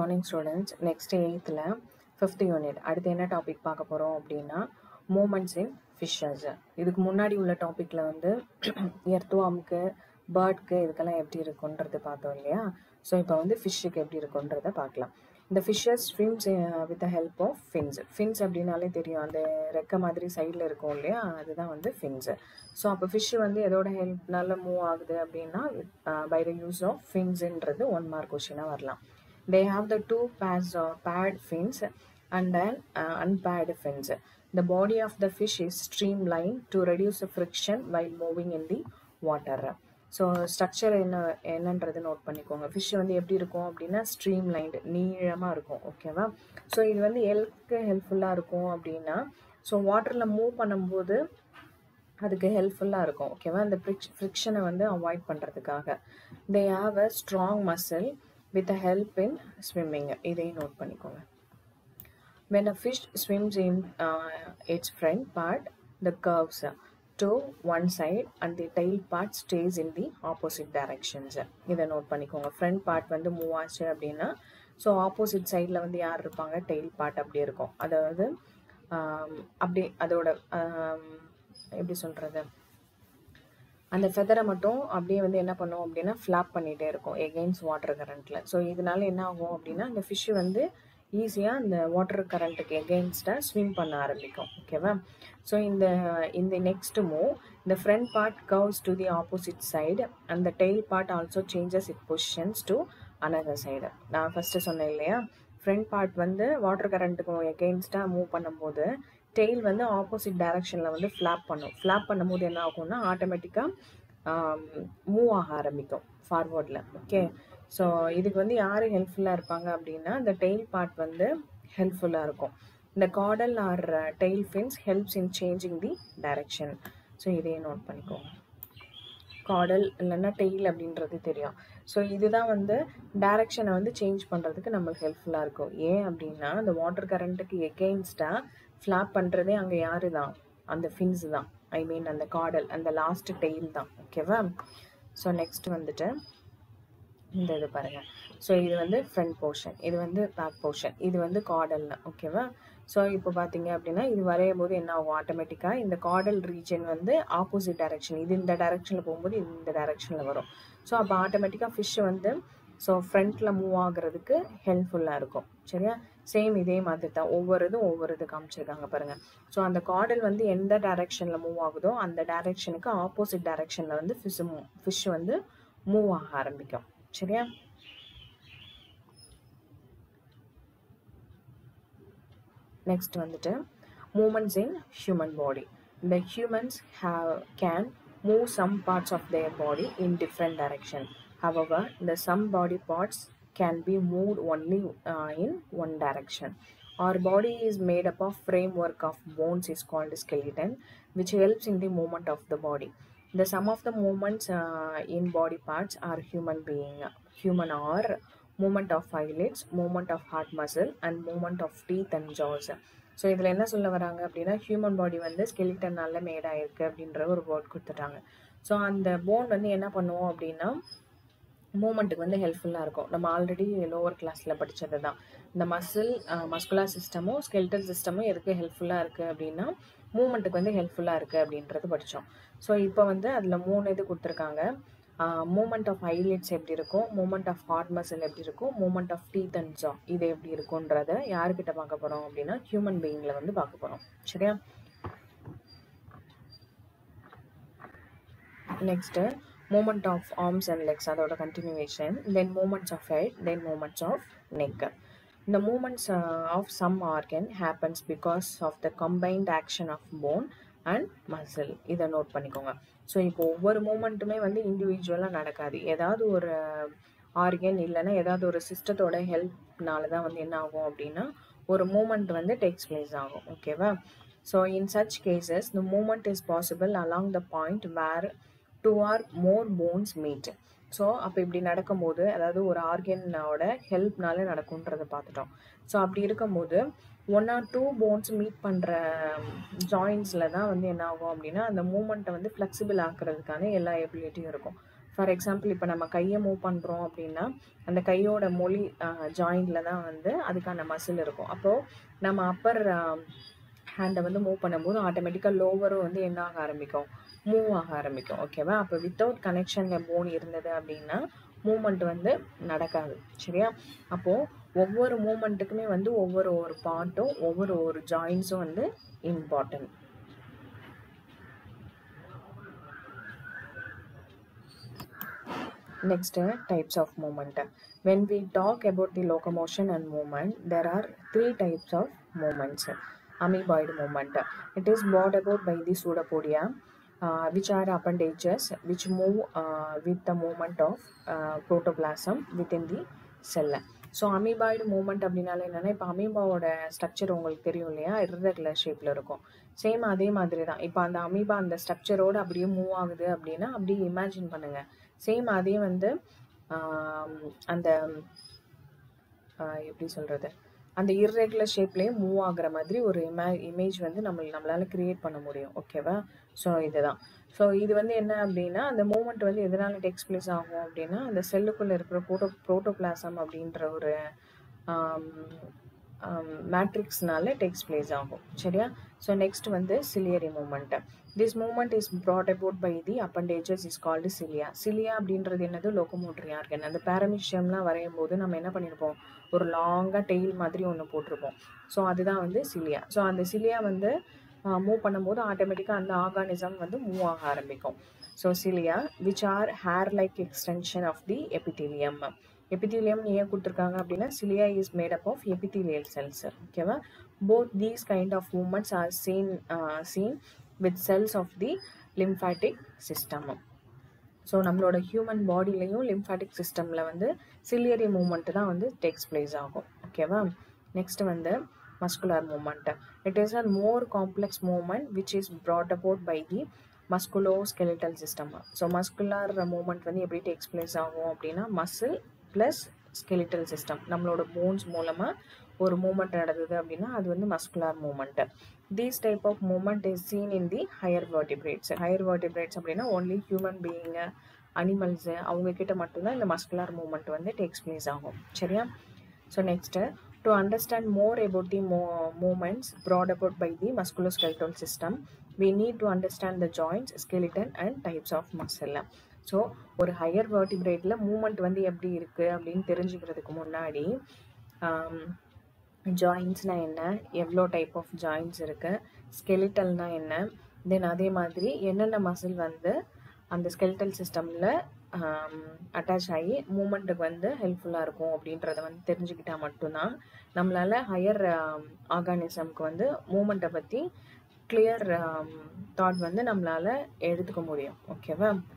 Morning students next எயித்தில் fifth unit அடுத்து என்ன டாபிக் பார்க்க போகிறோம் அப்படின்னா மூமெண்ட்ஸ் இன் ஃபிஷ்ஷஸ் இதுக்கு முன்னாடி உள்ள டாப்பிக்கில் வந்து எர்த்வாம்க்கு பேர்ட்க்கு இதுக்கெல்லாம் எப்படி இருக்குன்றது பார்த்தோம் இல்லையா ஸோ இப்போ வந்து ஃபிஷ்ஷுக்கு எப்படி இருக்குன்றத பார்க்கலாம் இந்த fishes swims with the help of fins fins அப்படின்னாலே தெரியும் அந்த ரெக்க மாதிரி சைடில் இருக்கும் இல்லையா அதுதான் வந்து ஃபின்ஸு ஸோ அப்போ ஃபிஷ்ஷு வந்து எதோட ஹெல்ப்னால மூவ் ஆகுது அப்படின்னா பை த யூஸ் ஆஃப் ஃபின்ஸுன்றது ஒன் மார்க் கொஷினாக வரலாம் they have the two pairs of paired fins and an uh, unpaired fins. The body of the fish is streamlined to reduce the friction while moving in the water. So structure என்ன என்னன்றது note பண்ணிக்கோங்க fish வந்து எப்படி இருக்கும் அப்படின்னா stream lined நீளமாக இருக்கும் ஓகேவா ஸோ இது வந்து எல்க்கு ஹெல்ப்ஃபுல்லாக இருக்கும் அப்படின்னா ஸோ வாட்டரில் மூவ் பண்ணும்போது அதுக்கு ஹெல்ப்ஃபுல்லாக இருக்கும் ஓகேவா அந்த ஃப்ரிக்ஷ் ஃப்ரிக்ஷனை வந்து அவாய்ட் பண்ணுறதுக்காக they have a strong muscle with a help in swimming இதையும் நோட் பண்ணிக்கோங்க when a fish swims in uh, its front part the curves to one side and the tail part stays in the opposite directions இதை note பண்ணிக்கோங்க front part வந்து move ஆச்சு அப்படின்னா so opposite சைடில் வந்து யார் இருப்பாங்க டெய்ல் பார்ட் அப்படி இருக்கும் அதாவது அப்படி அதோட எப்படி சொல்கிறது அந்த ஃபெதரை மட்டும் அப்படியே வந்து என்ன பண்ணும் அப்படின்னா ஃப்ளாப் பண்ணிகிட்டே இருக்கும் எகெயின்ஸ்ட் வாட்டர் கரண்ட்டில் ஸோ இதனால என்ன ஆகும் அப்படின்னா அந்த ஃபிஷ்ஷு வந்து ஈஸியாக அந்த வாட்டர் கரண்ட்டுக்கு எகெயின்ஸ்டாக ஸ்விம் பண்ண ஆரம்பிக்கும் ஓகேவா ஸோ இந்த இந்த நெக்ஸ்ட் மூவ் இந்த front part curves to the opposite side அந்த tail part also changes it positions to another side நான் ஃபஸ்ட்டு சொன்னேன் இல்லையா ஃப்ரண்ட் பார்ட் வந்து வாட்டர் கரண்ட்டுக்கு எகெயின்ஸ்டாக மூவ் பண்ணும்போது டெய்ல் வந்து ஆப்போசிட் டைரக்ஷனில் வந்து ஃப்ளாப் பண்ணும் ஃப்ளாப் பண்ணும்போது என்ன ஆகும்னா ஆட்டோமேட்டிக்காக மூவ் ஆக ஆரம்பிக்கும் ஃபார்வர்டில் ஓகே ஸோ இதுக்கு வந்து யார் ஹெல்ப்ஃபுல்லாக இருப்பாங்க அப்படின்னா இந்த டெய்ல் பார்ட் வந்து ஹெல்ப்ஃபுல்லாக இருக்கும் இந்த caudal or tail fins helps in changing the direction so இதையே நோட் பண்ணிக்கோங்க காடல் இல்லைன்னா டெய்ல் அப்படின்றது தெரியும் ஸோ இதுதான் வந்து டைரக்ஷனை வந்து சேஞ்ச் பண்ணுறதுக்கு நம்மளுக்கு ஹெல்ப்ஃபுல்லாக இருக்கும் ஏன் அப்படின்னா அந்த வாட்டர் கரண்ட்டுக்கு எகெயின்ஸ்டாக ஃப்ளாப் பண்ணுறதே அங்கே யாரு தான் அந்த ஃபின்ஸ் தான் ஐ மீன் அந்த காடல் அந்த லாஸ்ட் டெய்ல் தான் ஓகேவா ஸோ நெக்ஸ்ட் வந்துட்டு இந்த இது பாருங்கள் ஸோ இது வந்து ஃப்ரண்ட் போர்ஷன் இது வந்து பேக் போர்ஷன் இது வந்து காடல்னு ஓகேவா ஸோ இப்போ பார்த்தீங்க அப்படின்னா இது வரையும் போது என்ன ஆகும் ஆட்டோமேட்டிக்காக இந்த காடல் ரீஜன் வந்து ஆப்போசிட் டைரக்ஷன் இது இந்த டைரக்ஷனில் போகும்போது இது இந்த டைரக்ஷனில் வரும் ஸோ அப்போ ஆட்டோமேட்டிக்காக ஃபிஷ் வந்து ஸோ ஃப்ரண்ட்டில் மூவ் ஆகுறதுக்கு ஹெல்ப்ஃபுல்லாக இருக்கும் சரியா சேம் இதே மாதிரி தான் ஒவ்வொரு இதும் ஒவ்வொரு இது காமிச்சிருக்காங்க பாருங்கள் ஸோ அந்த காடல் வந்து எந்த டைரக்ஷனில் மூவ் ஆகுதோ அந்த டைரக்ஷனுக்கு ஆப்போசிட் டைரக்ஷனில் வந்து ஃபிஷ் ஃபிஷ் வந்து மூவ் ஆக ஆரம்பிக்கும் சரியா நெக்ஸ்ட் வந்துட்டு மூமெண்ட்ஸ் இன் ஹியூமன் பாடி இந்த humans have can move some parts of their body in different direction However, the some body parts can be moved only uh, in one direction. Our body is made up of framework of bones is called skeleton, which helps in the movement of the body. The sum of the movements uh, in body parts are human being. Human are movement of eyelids, movement of heart muscle, and movement of teeth and jaws. So இதில் என்ன சொல்ல வராங்க அப்படின்னா human body வந்து ஸ்கெலிட்டனால mat ஆயிருக்கு அப்படின்ற ஒரு word கொடுத்துட்டாங்க ஸோ அந்த போன் வந்து என்ன பண்ணுவோம் அப்படின்னா மூமெண்ட்டுக்கு வந்து ஹெல்ப்ஃபுல்லாக இருக்கும் நம்ம ஆல்ரெடி லோவர் கிளாஸில் படித்தது தான் இந்த மசில் மஸ்குலர் சிஸ்டமும் ஸ்கெல்டல் சிஸ்டமும் எதுக்கு ஹெல்ப்ஃபுல்லாக இருக்குது அப்படின்னா மூமெண்ட்டுக்கு வந்து ஹெல்ப்ஃபுல்லாக இருக்குது அப்படின்றது படித்தோம் ஸோ இப்போ வந்து அதில் மூணு இது கொடுத்துருக்காங்க மூமெண்ட் ஆஃப் ஐலிட்ஸ் எப்படி இருக்கும் மூமெண்ட் ஆஃப் ஹார்ட் மசில் எப்படி இருக்கும் movement of teeth and jaw இது எப்படி இருக்குன்றத யாருக்கிட்ட பார்க்க போகிறோம் அப்படின்னா ஹியூமன் பீயிங்கில் வந்து பார்க்க போகிறோம் சரியா next movement of arms and legs அதோட continuation then movements of head then movements of neck the movements uh, of some organ happens because of the combined action of bone and muscle இதை note பண்ணிக்கோங்க so இப்போ ஒவ்வொரு மூமெண்ட்டுமே வந்து இண்டிவிஜுவலாக நடக்காது ஏதாவது ஒரு ஆர்கன் இல்லைன்னா ஏதாவது ஒரு சிஸ்டத்தோட ஹெல்ப்னால தான் வந்து என்ன ஆகும் அப்படின்னா ஒரு மூமெண்ட் வந்து டேக்ஸ் பிளேஸ் ஆகும் ஓகேவா so in such cases the movement is possible along the point where two or more bones meet so அப்போ இப்படி நடக்கும்போது அதாவது ஒரு ஆர்கனோட ஹெல்ப்னால நடக்கும்ன்றதை பார்த்துட்டோம் ஸோ அப்படி இருக்கும்போது one or two bones meet பண்ணுற ஜாயின்ஸில் தான் வந்து என்ன ஆகும் அப்படின்னா அந்த மூமெண்ட்டை வந்து ஃப்ளெக்சிபிள் ஆக்குறதுக்கான எல்லா எபிலிட்டியும் இருக்கும் ஃபார் எக்ஸாம்பிள் இப்போ நம்ம கையை மூவ் பண்ணுறோம் அப்படின்னா அந்த கையோட மொழி ஜாயிண்டில் தான் வந்து அதுக்கான மசில் இருக்கும் அப்போது நம்ம அப்பர் ஹேண்டை வந்து மூவ் பண்ணும்போது ஆட்டோமேட்டிக்காக லோவரும் வந்து என்ன ஆக ஆரம்பிக்கும் மூவ் ஆக ஆரம்பிக்கும் ஓகேவா அப்போ வித்தவுட் கனெக்ஷனில் போன் இருந்தது அப்படின்னா மூமெண்ட் வந்து நடக்காது சரியா அப்போது ஒவ்வொரு மூமெண்ட்டுக்குமே வந்து ஒவ்வொரு ஒரு பார்ட்டும் ஒவ்வொரு ஒரு ஜாயின்ஸும் வந்து important Next, uh, types of movement. When we talk about the locomotion and movement, there are three types of movements. Amoeboid movement. It is brought about by the pseudopodia, uh, which are appendages which move uh, with the movement of uh, protoplasm within the cell. So amoeboid movement அப்படின்னால என்னென்னா இப்போ அமீபாவோட structure உங்களுக்கு தெரியும் இல்லையா irregular ஷேப்பில் இருக்கும் same அதே மாதிரி தான் இப்போ அந்த அமீபா அந்த ஸ்ட்ரக்சரோடு அப்படியே மூவ் ஆகுது அப்படின்னா அப்படியே இமேஜின் பண்ணுங்கள் சேம் அதே வந்து ஆம், அந்த ஆ, எப்படி சொல்கிறது அந்த இர்ரெகுலர் ஷேப்லேயே மூவ் ஆகுற மாதிரி ஒரு இமே இமேஜ் வந்து நம்ம நம்மளால் க்ரியேட் பண்ண முடியும் ஓகேவா ஸோ இதுதான் ஸோ இது வந்து என்ன அப்படின்னா அந்த மூமெண்ட் வந்து எதனால் டெக்ஸ் பிளேஸ் ஆகும் அப்படின்னா அந்த செல்லுக்குள்ளே இருக்கிற ப்ரோட்டோ ப்ரோட்டோபிளாசம் அப்படின்ற ஒரு மேட்ரிக்ஸ்னால டெக்ஸ் பிளேஸ் ஆகும் சரியா ஸோ நெக்ஸ்ட் வந்து ciliary movement this movement is brought about by the appendages is called cilia cilia அப்படின்றது என்னது லோகோமோட்டரி ஆர்கன் அந்த பேரமிஷியம்லாம் வரையும் போது நம்ம என்ன பண்ணியிருப்போம் ஒரு லாங்காக டெய்ல் மாதிரி ஒன்று போட்டிருப்போம் ஸோ அதுதான் வந்து சிலியா ஸோ அந்த சிலியா வந்து மூவ் பண்ணும்போது ஆட்டோமேட்டிக்காக அந்த ஆர்கானிசம் வந்து மூவ் ஆக ஆரம்பிக்கும் so cilia which are hair like extension of the epithelium epithelium ஏன் கொடுத்துருக்காங்க அப்படின்னா cilia is made up of epithelial cells ஓகேவா both these kind of movements are seen seen with cells of the lymphatic system so நம்மளோட human பாடியிலையும் lymphatic சிஸ்டமில் வந்து ciliary moment தான் வந்து டேக்ஸ் பிளேஸ் ஆகும் ஓகேவா நெக்ஸ்ட் வந்து muscular movement it is a more complex movement which is brought about by the musculo skeletal system so muscular movement வந்து எப்படி டேக்ஸ் பிளேஸ் ஆகும் அப்படின்னா மசில் ப்ளஸ் ஸ்கெலிட்டல் சிஸ்டம் நம்மளோட போன்ஸ் மூலமாக ஒரு மூமெண்ட் நடந்தது அப்படின்னா அது வந்து muscular movement these type of movement is seen in the higher vertebrates higher vertebrates அப்படின்னா ஒன்லி ஹியூமன் பீயிங்கு அனிமல்ஸு அவங்க கிட்ட மட்டும்தான் இந்த மஸ்குலர் மூமெண்ட் வந்து டேக்ஸ் பிளேஸ் ஆகும் சரியா so next to understand more about the மூ movements brought about by the musculoskeletal system we need to understand the joints skeleton and types of muscle so ஒரு higher vertebrateல movement வந்து எப்படி இருக்குது அப்படின்னு தெரிஞ்சுக்கிறதுக்கு முன்னாடி ஜாயின்ஸ்னால் என்ன எவ்வளோ டைப் ஆஃப் ஜாயின்ஸ் இருக்குது ஸ்கெலிட்டல்னா என்ன தென் அதே மாதிரி என்னென்ன மசில் வந்து அந்த ஸ்கெலிட்டல் சிஸ்டமில் அட்டாச் ஆகி மூமெண்ட்டுக்கு வந்து ஹெல்ப்ஃபுல்லாக இருக்கும் அப்படின்றத வந்து தெரிஞ்சுக்கிட்டால் மட்டும்தான் நம்மளால் ஹையர் ஆர்கானிசம்க்கு வந்து மூமெண்ட்டை பற்றி கிளியர் தாட் வந்து நம்மளால் எடுத்துக்க முடியும் ஓகேவா